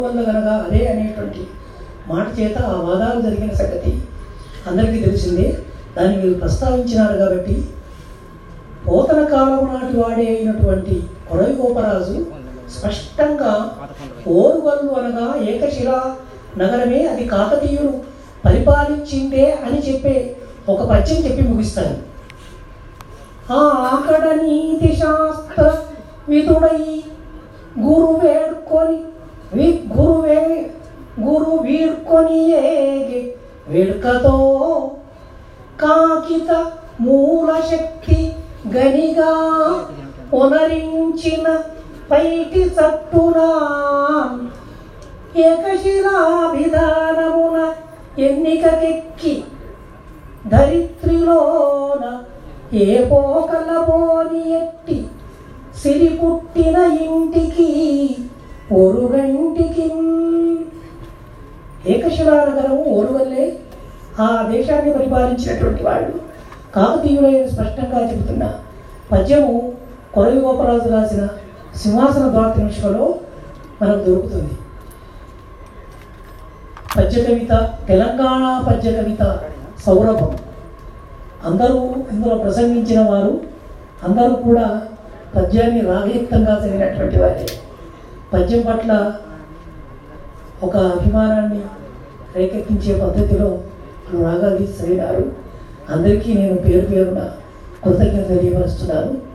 వల్ల గనక అదే అనేటువంటి మాట చేత ఆ వాదాలు జరిగిన సంగతి అందరికీ తెలిసిందే దాన్ని మీరు ప్రస్తావించినారు కాబట్టి పోతన కాలం నాటి వాడే అయినటువంటి కొరవి గోపరాజు స్పష్టంగా ఓరుగల్లు అనగా ఏకశిలా నగరమే అది కాకతీయులు పరిపాలించిందే అని చెప్పే ఒక పద్యం చెప్పి ముగిస్తాడు ఆ ఆకడ నీతి శాస్త్ర విధుడై గురు వేడుకొని వి గురువే గురు వీడ్కొని ఏగి వేడుకతో కాకిత మూల శక్తి గనిగా పునరించిన పైకి సట్టునా ఏకశిలా విధానమున ఎన్నికకెక్కి ధరిత్రిలోన ఏ పోకల పోని ఎట్టి సిరి పుట్టిన ఇంటికి పొరుగంటికి ఏకశిలానగరం ఓరువల్లే ఆ దేశాన్ని పరిపాలించినటువంటి వాళ్ళు కాకతీయుడైన స్పష్టంగా చెబుతున్న పద్యము కొరవి గోపరాజు రాసిన సింహాసన ద్వార నిమిషంలో మనకు దొరుకుతుంది పద్య కవిత తెలంగాణ పద్య కవిత సౌరభం అందరూ ఇందులో ప్రసంగించిన వారు అందరూ కూడా పద్యాన్ని రాగయుక్తంగా చదివినటువంటి వారే పద్యం పట్ల ఒక అభిమానాన్ని రేకెత్తించే పద్ధతిలో వాళ్ళు రాగాలు తీసి చదివినారు అందరికీ నేను పేరు పేరున కృతజ్ఞత తెలియపరుస్తున్నాను